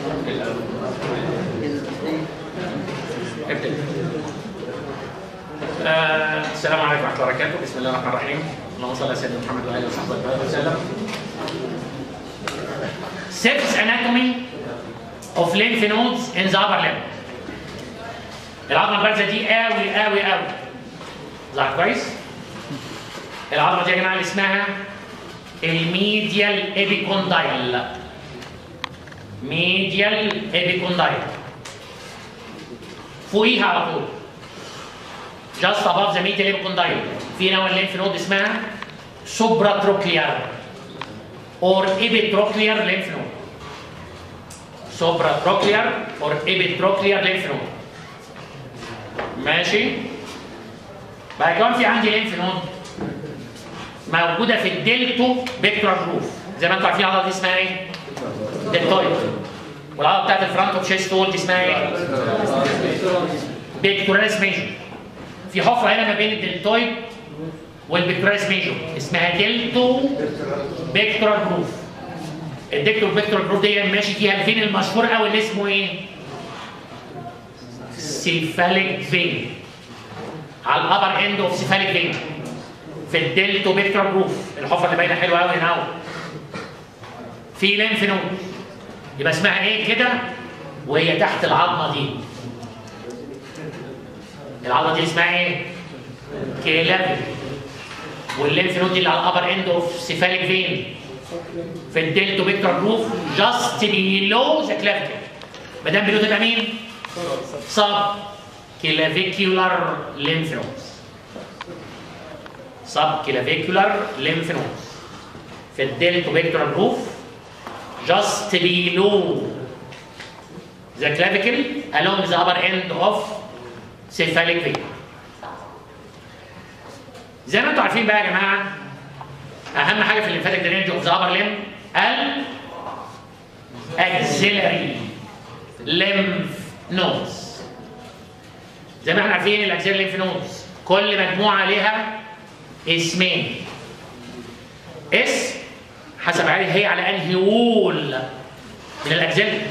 ابتدي آه، السلام عليكم ورحمه الله وبركاته بسم الله الرحمن الرحيم اللهم صل على سيدنا محمد وعلى اله وصحبه وسلم Surface anatomy of lymph nodes in the upper limb العظمه البارزه دي قوي قوي قوي ظهر كويس العظمه دي يا جماعه اللي اسمها الميديال ايبيكوندايل ميديال ايبيكوندايل فوقيها على طول just above the medial epicondyle في نوع الليمف نود اسمها supratrochlear or epitrochlear lymph node supratrochlear or epitrochlear lymph node ماشي بعد كمان في عندي ليمف نود موجوده في الدلتو بيكتورال جروف زي ما انتم عارفين العضله دي اسمها ايه؟ دلتويد والعضله بتاعت الفرونت اوف شيست وول دي اسمها ايه؟ بيكتوراليس ميجور في حفره هنا ما بين الدلتويد والبيكتوراليس ميجور اسمها دلتو بيكتورال جروف الدكتور بيكتورال جروف دي ماشي فيها الفين المشهور قوي اللي اسمه ايه؟ سيفاليك فين على الابر اند اوف سيفاليك فين في الدلتو بيكتورال جروف الحفره اللي باينه حلوه قوي هنا اهو في ليمف نود يبقى اسمها ايه كده وهي تحت العظمه دي العضله دي اسمها ايه؟ كلاب والليمف نود دي اللي على الابر اند اوف سيفاليك فين في الدلتو بيكتورال جروف جاست بيلو ذا كلافيكل ما دام بيلو تبقى مين؟ سب كلافيكيولار ليمف نودز سب كلافيكيولار ليمف نودز في الدلتو بيكتورال جروف just below the clavicle along the upper end of cephalic vein. زي ما انتم عارفين بقى يا جماعه اهم حاجه في الليمفاتيك درينج اوف ذا upper limb ال axillary lymph nodes. زي ما احنا عارفين الاكسيلري lymph nodes كل مجموعه ليها اسمين. اسم حسب عليه هي على انهي وول من الاجزاء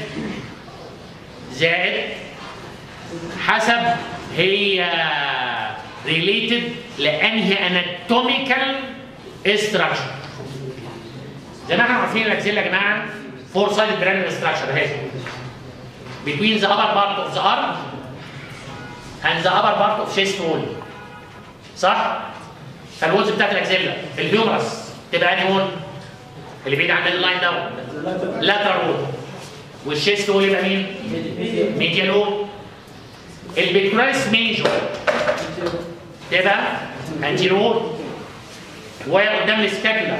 زائد حسب هي ريليتد لانهي اناتوميكال استراكشر زي ما احنا عارفين الاجزاء يا جماعه فور سايد برانل استراكشر اهي between the upper part of the arm and the upper part of chest wall صح؟ فالوولز بتاعت الاجزيلا الهيومرس تبقى انهي وول؟ اللي بعيد عن اللاين ده لاترال وول والشيست وول يبقى مين؟ ميديال وول البيكتوراليس ميجور تبقى انتيرو وول وقدام السكابيولا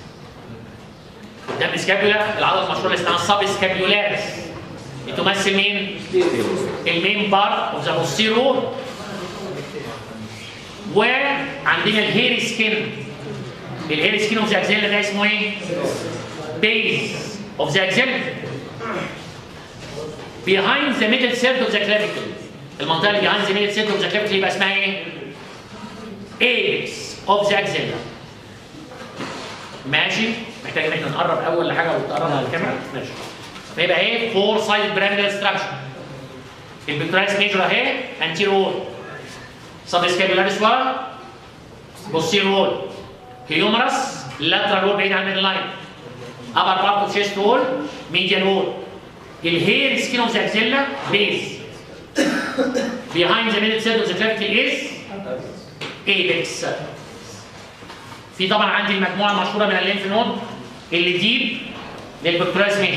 قدام السكابيولا العضله المشهوره اللي اسمها السب سكابيولاريس بتمثل مين؟ المين بارت اوف ذا بوستيرور وعندنا الهيري سكين الهير سكين اوف ذا اكزيلا ده اسمه ايه؟ بيز اوف ذا اكزيلا behind the middle third of the clavicle المنطقه اللي behind the middle third of the clavicle يبقى اسمها ايه؟ apex of the axilla ماشي محتاج ان احنا نقرب اول حاجه وتقرب على الكاميرا ماشي فيبقى ايه؟ فور سايد براندل ستراكشر البيكتوراليس ميجور اهي انتيرور سب سكابيولاريس وال بوستيرور هيومرس lateral wall بعيد عن اللاين upper part of chest wall medial wall الهير skin of the axilla base behind the middle third of the clavicle is apex في طبعا عندي المجموعه المشهوره من الليمف نود اللي ديب للبكتورياس ميجر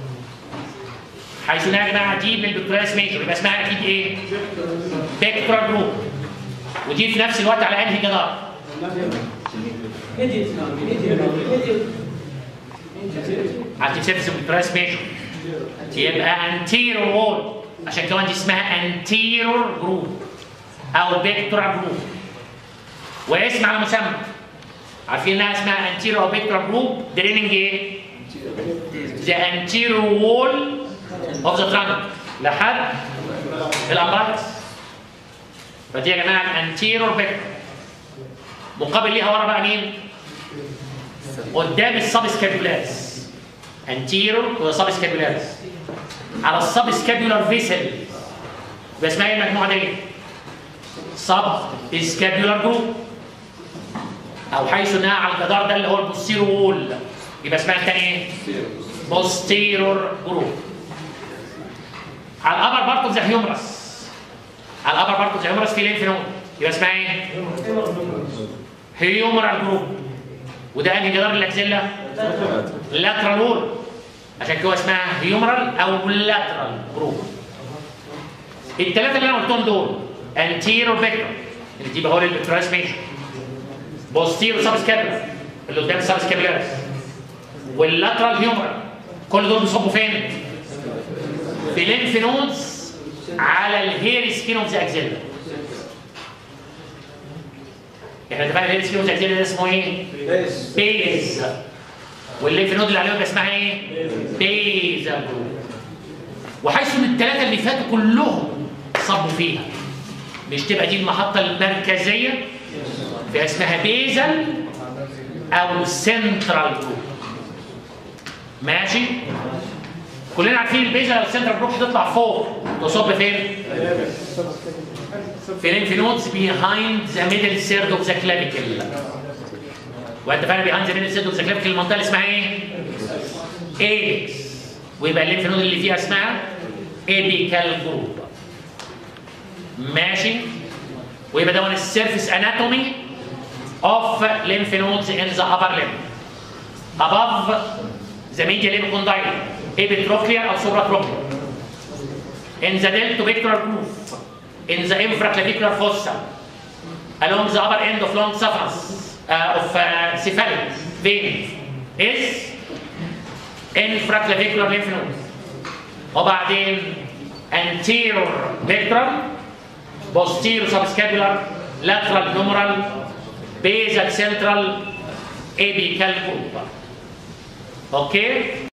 حيث انها يا جماعه ديب للبكتورياس ميجر يبقى اسمها اكيد ايه؟ بيكتورال جروب ودي في نفس الوقت على انهي جدار؟ active surface of the ميجر يبقى anterior wall عشان كمان دي اسمها anterior group او pectoral group واسم على مسمى عارفين انها اسمها anterior او pectoral group draining ايه؟ the anterior wall of the trunk لحد الامبراكس فدي يا جماعه الانتيرور pectoral مقابل ليها ورا بقى مين؟ قدام السب سكابيولاريس انتيرور وسب سكابيولاريس على السب سكابيولار فيسل يبقى اسمها ايه المجموعه دي؟ سب سكابيولار جروب او حيث انها على الجدار ده اللي هو البوستيرو وول يبقى اسمها الثاني ايه؟ بوستيرور جروب على الابر بارت اوف ذا هيومرس على الابر بارت اوف ذا هيومرس في لينف نود يبقى اسمها ايه؟ هيومرال جروب وده انهي جدار الاكسيلا؟ لاترال وول عشان كده اسمها هيومرال او لاترال جروب الثلاثه اللي انا قلتهم دول انتيرو فيكتور اللي دي هو الترانسميشن بوستيرو سب سكابيولار اللي قدام السب سكابيولاريس واللاترال هيومرال كل دول بيصبوا فين؟ في لينف نودز على الهير سكين اوف ذا اكسيلا احنا اتفقنا الهير سكين اوف ذا اكسيلا ده اسمه ايه؟ بيز واللينف نود اللي عليهم يبقى اسمها ايه؟ بيزا جروب وحيث ان الثلاثه اللي فاتوا كلهم صبوا فيها مش تبقى دي المحطه المركزيه في اسمها بيزل او سنترال جروب ماشي كلنا عارفين البيزل او السنترال جروب تطلع فوق تصب فين في لينف نودز بيهايند ذا ميدل سيرد اوف ذا كلافيكل وانت فاهم بيهايند ذا ميدل سيرد اوف ذا كلافيكل المنطقه اللي اسمها ايه ايبكس ويبقى الليمف نود اللي فيها اسمها ايبيكال جروب ماشي ويبقى ده السيرفيس اناتومي اوف lymph nodes in the upper limb above the medial limb condyle epitrochlear or supratrochlear in the deltoventricular groove in the infraclavicular fossa along the upper end of long saphenous uh, of uh, cephalic vein is infraclavicular lymph node وبعدين anterior vectral posterior subscapular lateral humeral basal central apical group اوكي